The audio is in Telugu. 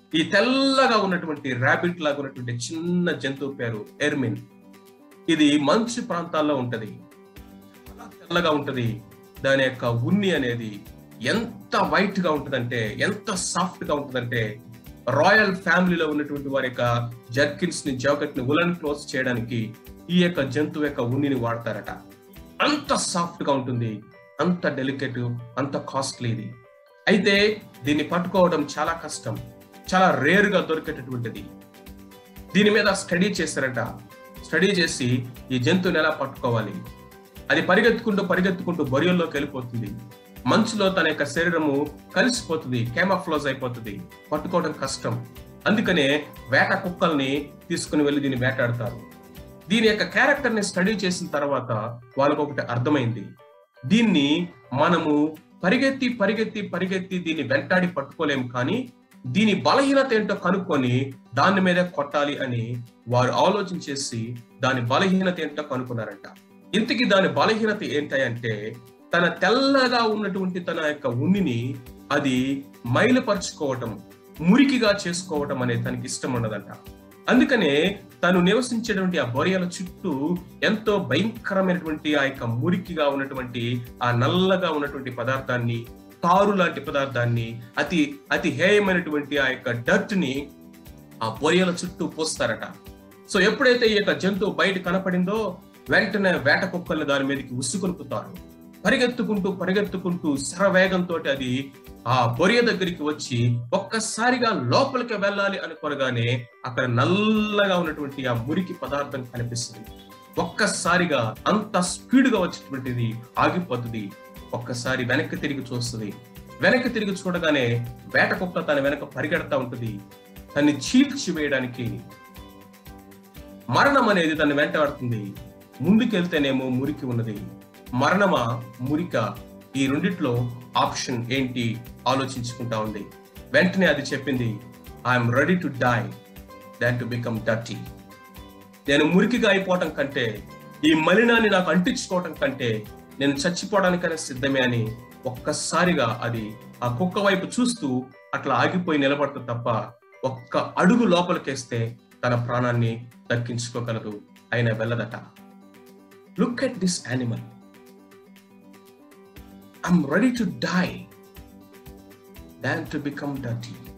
ఈ తెల్లగా ఉన్నటువంటి ర్యాబిట్ లాగా ఉన్నటువంటి చిన్న జంతువు పేరు ఎర్మిన్ ఇది మంచు ప్రాంతాల్లో ఉంటది చాలా తెల్లగా ఉంటది దాని యొక్క ఉన్ని అనేది ఎంత వైట్ గా ఉంటుందంటే ఎంత సాఫ్ట్ గా ఉంటుందంటే రాయల్ ఫ్యామిలీలో ఉన్నటువంటి వారి యొక్క జర్కిన్స్ ని జాకెట్ ని ఉలన్ క్లోజ్ చేయడానికి ఈ యొక్క జంతువు యొక్క ఉన్నిని వాడతారట అంత సాఫ్ట్ గా ఉంటుంది అంత డెలికేట్ అంత కాస్ట్లీ ఇది అయితే దీన్ని పట్టుకోవడం చాలా కష్టం చాలా రేర్ గా దొరికేటటువంటిది దీని మీద స్టడీ చేశారట స్టడీ చేసి ఈ జంతువుని ఎలా పట్టుకోవాలి అది పరిగెత్తుకుంటూ పరిగెత్తుకుంటూ బొరియల్లోకి వెళ్ళిపోతుంది మంచులో తన యొక్క శరీరము కలిసిపోతుంది కేమాఫ్లోజ్ అయిపోతుంది పట్టుకోవడం కష్టం అందుకనే వేట కుక్కల్ని తీసుకుని వెళ్ళి దీన్ని వేటాడతారు దీని యొక్క క్యారెక్టర్ ని స్టడీ చేసిన తర్వాత వాళ్ళకు ఒకటి అర్థమైంది దీన్ని మనము పరిగెత్తి పరిగెత్తి పరిగెత్తి దీన్ని వెంటాడి పట్టుకోలేము కానీ దీని బలహీనత ఏంటో కనుక్కొని దాని మీద కొట్టాలి అని వారు ఆలోచన చేసి దాని బలహీనత ఏంటో కనుక్కున్నారంట ఇంతకీ దాని బలహీనత ఏంటంటే తన తెల్లగా ఉన్నటువంటి తన యొక్క ఉన్నిని అది మైలుపరుచుకోవటం మురికిగా చేసుకోవటం అనేది తనకి ఇష్టం ఉండదంట అందుకనే తను నివసించేటువంటి ఆ బొరియల చుట్టూ ఎంతో భయంకరమైనటువంటి ఆ యొక్క మురికిగా ఉన్నటువంటి ఆ నల్లగా ఉన్నటువంటి పదార్థాన్ని తారు లాంటి పదార్థాన్ని అతి అతి హేయమైనటువంటి ఆ యొక్క డర్ట్ ని ఆ బొరియల చుట్టూ పోస్తారట సో ఎప్పుడైతే ఈ యొక్క జంతువు బయట కనపడిందో వెంటనే వేట కుక్కల్ని దాని మీదకి ఉసుకొలుపుతారు పరిగెత్తుకుంటూ పరిగెత్తుకుంటూ శరవేగంతో అది ఆ బొరియ దగ్గరికి వచ్చి ఒక్కసారిగా లోపలికి వెళ్ళాలి అనుకోనగానే అక్కడ నల్లగా ఉన్నటువంటి ఆ మురికి పదార్థం కనిపిస్తుంది ఒక్కసారిగా అంత స్పీడ్ గా వచ్చేటువంటిది ఆగిపోతుంది ఒక్కసారి వెనక్కి తిరిగి చూస్తుంది వెనక్కి తిరిగి చూడగానే వేట కుక్క తన వెనక పరిగెడతా ఉంటుంది తన్ని చీల్చి వేయడానికి మరణం అనేది తను వెంటాడుతుంది ముందుకెళ్తేనేమో మురికి ఉన్నది మరణమా మురిక ఈ రెండిట్లో ఆప్షన్ ఏంటి ఆలోచించుకుంటా ఉంది వెంటనే అది చెప్పింది I'm ready to die than to become dirty నేను మురికిగా అయిపోవటం కంటే ఈ మలినాన్ని నాకు అంటించుకోవటం కంటే నేను చచ్చిపోవడానికైనా సిద్ధమే అని ఒక్కసారిగా అది ఆ కుక్క వైపు చూస్తూ అట్లా ఆగిపోయి నిలబడుతుంది తప్ప ఒక్క అడుగు లోపలికేస్తే తన ప్రాణాన్ని దక్కించుకోగలదు అయినా వెళ్ళదట look at this animal I'm ready to die than to become dirty